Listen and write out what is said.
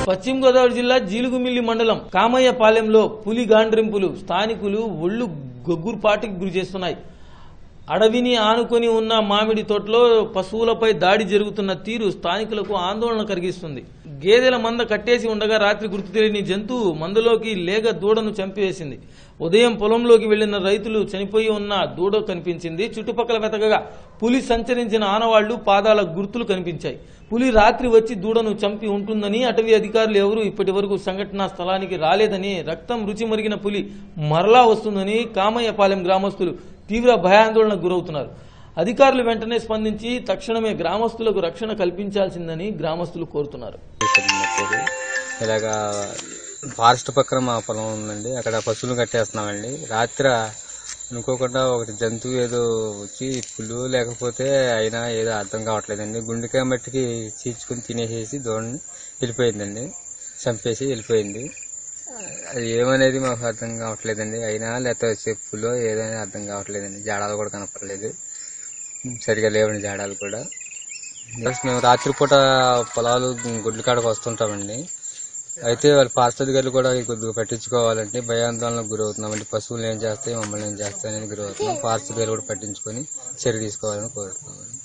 పశ్చిమ గోదావరి జిల్లా జీలుగుమిల్లి మండలం కామయ్యపాలెంలో పులి గాండ్రింపులు స్థానికులు ఒళ్ళు గొగ్గురుపాటికి గురి చేస్తున్నాయి అడవిని ఆనుకొని ఉన్న మామిడి తోటలో పశువులపై దాడి జరుగుతున్న తీరు స్థానికులకు ఆందోళన కలిగిస్తుంది గేదెల మంద కట్టేసి ఉండగా రాత్రి గుర్తు తెలియని జంతువు మందలోకి లేగ దూడను చంపివేసింది ఉదయం పొలంలోకి వెళ్లిన రైతులు చనిపోయి ఉన్న దూడ కనిపించింది చుట్టుపక్కల వెతకగా పులి సంచరించిన ఆనవాళ్లు పాదాల గుర్తులు కనిపించాయి పులి రాత్రి వచ్చి దూడను చంపి ఉంటుందని అటవీ అధికారులు ఎవరూ ఇప్పటి వరకు సంఘటనా స్థలానికి రాలేదని రక్తం రుచి మరిగిన పులి మరలా వస్తుందని కామయ్యపాలెం గ్రామస్తులు తీవ్ర భయాందోళనకు గురవుతున్నారు అధికారులు వెంటనే స్పందించి తక్షణమే గ్రామస్తులకు రక్షణ కల్పించాల్సిందని గ్రామస్తులు కోరుతున్నారు చెప్పారు ఇలాగా ఫారెస్ట్ పక్కన మా పొలం ఉందండి అక్కడ పశువులు కట్టేస్తున్నామండి రాత్రి అనుకోకుండా ఒకటి జంతువు ఏదో వచ్చి పులు లేకపోతే అయినా ఏదో అర్థం కావట్లేదండి గుండెకాయ మట్టికి చీల్చుకుని తినేసేసి దూడని వెళ్ళిపోయిందండి చంపేసి వెళ్ళిపోయింది అది ఏమనేది మాకు అర్థం కావట్లేదండి అయినా లేకపోతే చెప్పులో ఏదైనా అర్థం కావట్లేదండి జాడాలు కూడా కనపడలేదు సరిగా లేవండి జాడాలు కూడా ప్లస్ మేము రాత్రిపూట పొలాలు గుడ్ల కాడకు వస్తుంటామండి అయితే వాళ్ళ ఫారెస్ట్ అధికారులు కూడా కొద్దిగా పట్టించుకోవాలంటే భయాందోళనకు గురవుతున్నామండి పశువులు ఏం చేస్తాయి మమ్మల్ని ఏం చేస్తాయి అనేది గురవుతున్నాం ఫారెస్ట్ అధికారులు కూడా పట్టించుకొని చర్య తీసుకోవాలని కోరుతున్నామండి